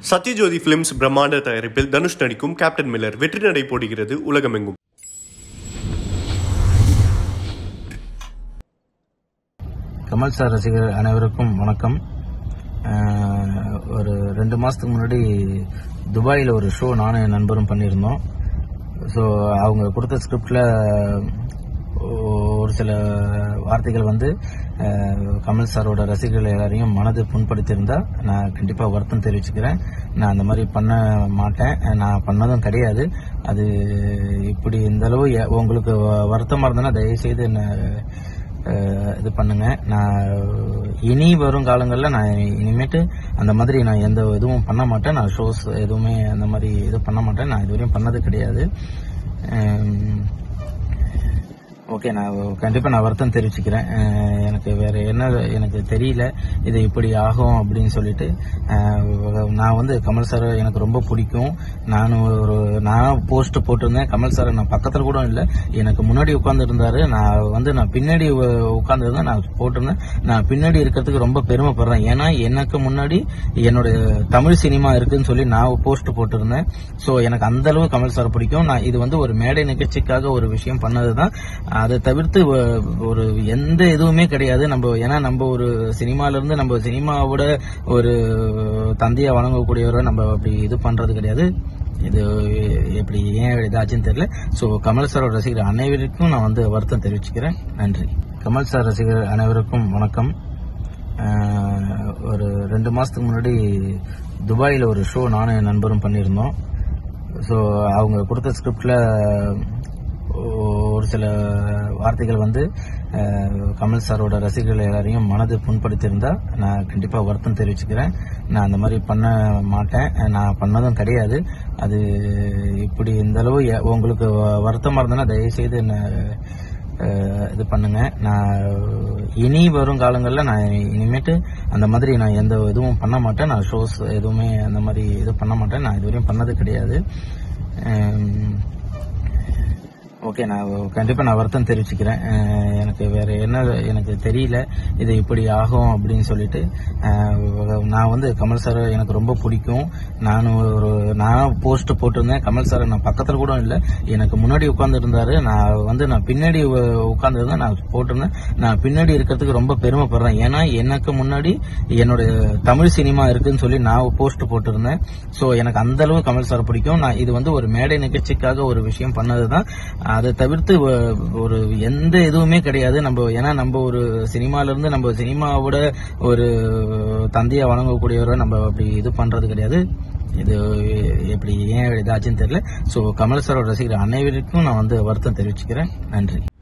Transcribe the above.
Sathyajothi films பிரம்மாண்ட தயாரிப்பில் தனுஷ் நடிக்கும் கேப்டன் மில்லர் வெற்றி நடை போடுகிறது உலகமெங்கும் கமல் சார் ரசிகர் அனைவருக்கும் வணக்கம் அஹ், ஒரு ரெண்டு மாசத்துக்கு முன்னாடி துபாயில் ஒரு ஷோ நானும் என் நண்பரும் பண்ணியிருந்தோம் ஸோ அவங்க கொடுத்த ஸ்கிரிப்டில் ஒரு சில வார்த்தைகள் வந்து அஹ், கமல் சாரோட ரசிகர்கள் எல்லாரையும் மனது புண்படுத்தியிருந்தா நான் கண்டிப்பாக வருத்தம் தெரிவிச்சுக்கிறேன் நான் அந்த மாதிரி பண்ண மாட்டேன் நான் பண்ணதும் கிடையாது அது இப்படி இந்த அளவு எ- உங்களுக்கு வ- வருத்தமாக இருந்ததுன்னா தயவுசெய்து என்ன அஹ் இது பண்ணுங்க நான் இனி வரும் காலங்களில் நான் இனிமேட்டு அந்த மாதிரி நான் எந்த இதுவும் பண்ண மாட்டேன் நான் ஷோஸ் எதுவுமே அந்த மாதிரி இது பண்ண மாட்டேன் நான் இதுவரையும் பண்ணது கிடையாது ஓகே நான் கண்டிப்பா நான் வருத்தம் தெரிவிச்சுக்கிறேன் அஹ் எனக்கு வேற என்ன எனக்கு தெரியல இது இப்படி ஆகும் அப்படின்னு சொல்லிட்டு அஹ் நான் வந்து கமல் சார் எனக்கு ரொம்ப பிடிக்கும் நான் ஒரு நான் போஸ்ட் போட்டிருந்தேன் கமல் சார் நான் பக்கத்துல கூட இல்லை எனக்கு முன்னாடி உட்கார்ந்து இருந்தாரு நான் வந்து நான் பின்னாடி உட்கார்ந்து இருந்தேன் நான் போட்டிருந்தேன் நான் பின்னாடி இருக்கிறதுக்கு ரொம்ப பெருமைப்படுறேன் ஏன்னா எனக்கு முன்னாடி என்னோட தமிழ் சினிமா இருக்குன்னு சொல்லி நான் போஸ்ட் போட்டிருந்தேன் ஸோ எனக்கு அந்த அளவு கமல் சார் பிடிக்கும் நான் இது வந்து ஒரு மேடை நிகழ்ச்சிக்காக ஒரு விஷயம் பண்ணதுதான் அதை தவிர்த்து ஒ- ஒரு எந்த இதுவுமே கிடையாது நம்ம ஏன்னா நம்ம ஒரு சினிமால இருந்து நம்ம சினிமாவோட ஒரு தந்தையா வழங்கக்கூடியவரை நம்ம அப்படி இது பண்றது கிடையாது இது எப்படி ஏன் இதாச்சுன்னு தெரியல ஸோ கமல் சாரோட ரசிகர் அனைவருக்கும் நான் வந்து வருத்தம் தெரிவிச்சுக்கிறேன் நன்றி கமல் சார் ரசிகர் அனைவருக்கும் வணக்கம் அஹ், ஒரு ரெண்டு மாசத்துக்கு முன்னாடி துபாயில் ஒரு ஷோ நானும் என் நண்பரும் பண்ணியிருந்தோம் ஸோ அவங்க கொடுத்த ஸ்கிரிப்டில் ஒரு சில வார்த்தைகள் வந்து அஹ், கமல் சாரோட ரசிகர்கள் எல்லாரையும் மனது புண்படுத்தியிருந்தா நான் கண்டிப்பாக வருத்தம் தெரிவிச்சுக்கிறேன் நான் அந்த மாதிரி பண்ண மாட்டேன் நான் பண்ணதும் கிடையாது அது இப்படி இந்த அளவு எ- உங்களுக்கு வ- வருத்தமா இருந்ததுன்னா தயவுசெய்து என்ன அஹ், இது பண்ணுங்க நான் இனி வரும் காலங்களில் நான் இனிமேட்டு அந்த மாதிரி நான் எந்த இதுவும் பண்ண மாட்டேன் நான் ஷோஸ் எதுவுமே அந்த மாதிரி இது பண்ண மாட்டேன் நான் இதுவரையும் பண்ணது கிடையாது அம், ஓகே நான் கண்டிப்பா நான் வருத்தம் தெரிவிச்சுக்கிறேன் அஹ் எனக்கு வேற என்ன எனக்கு தெரியல இது இப்படி ஆகும் அப்படின்னு சொல்லிட்டு அஹ் நான் வந்து கமல் சார் எனக்கு ரொம்ப பிடிக்கும் நான் ஒரு நான் போஸ்ட் போட்டிருந்தேன் கமல் சார் நான் பக்கத்துல கூட இல்லை எனக்கு முன்னாடி உட்கார்ந்து இருந்தாரு நான் வந்து நான் பின்னாடி உட்கார்ந்து இருந்தேன் நான் போட்டிருந்தேன் நான் பின்னாடி இருக்கிறதுக்கு ரொம்ப பெருமைப்படுறேன் ஏன்னா எனக்கு முன்னாடி என்னோட தமிழ் சினிமா இருக்குன்னு சொல்லி நான் போஸ்ட் போட்டிருந்தேன் ஸோ எனக்கு அந்த அளவு கமல் சார் பிடிக்கும் நான் இது வந்து ஒரு மேடை நிகழ்ச்சிக்காக ஒரு விஷயம் பண்ணதுதான் அதை தவிர்த்து ஒ- ஒரு எந்த இதுவுமே கிடையாது நம்ம ஏன்னா நம்ம ஒரு சினிமால இருந்து நம்ம சினிமாவோட ஒரு தந்தையா வழங்கக்கூடியவரை நம்ம அப்படி இது பண்றது கிடையாது இது எப்படி ஏன் இதாச்சுன்னு தெரியல ஸோ கமல் சாரோட ரசிகர் அனைவருக்கும் நான் வந்து வருத்தம் தெரிவிச்சுக்கிறேன் நன்றி